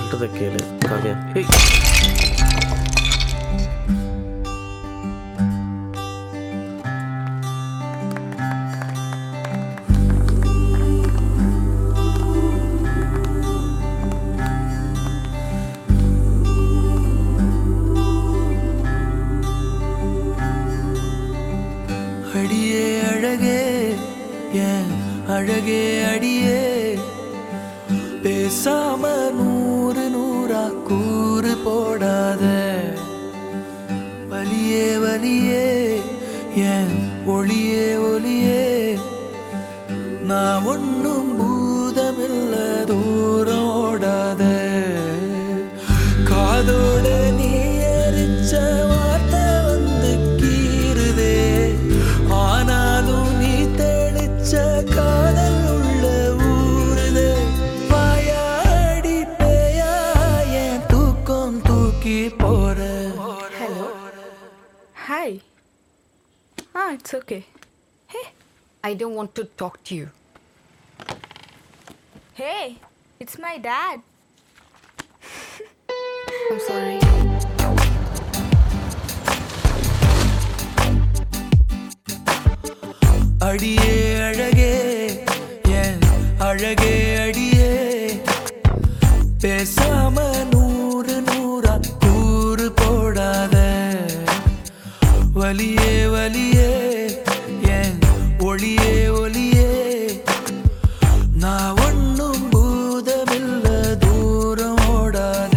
சொல்றத கேளு காவியா ஏய் அடியே அழகே ஏன் அழகே அடியே பேசாம நூறு நூறா கூறு போடாத வலியே வலியே ஏன் ஒளியே ஒளியே நான் ஒன்னும் பூதமில்ல தூரம் ஓடாத காதோட நீ எரிச்ச வார்த்தை வந்து கீறுதே ஆனாலும் நீ தெளிச்ச காதல் உள்ள ஊறுதே வாயாடி பேயா என் தூக்கம் தூக்கி போற Hello. Hi. Ah, it's okay. Hey, I don't want to talk to you. hey, it's my dad. I'm sorry. அடியே அழகே என் அழகே அடியே பேசாம நூறு நூறா கூறு போடாத வலியே வலியே என் ஒளியே ஒளியே நான் ஒன்னும் பூதமில்ல தூரம் ஓடாத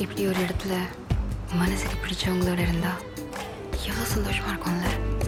இப்படி ஒரு இடத்துல மனசுக்கு பிடிச்சவங்களோட இருந்தா எவ்வளோ சந்தோஷமா இருக்கும்ல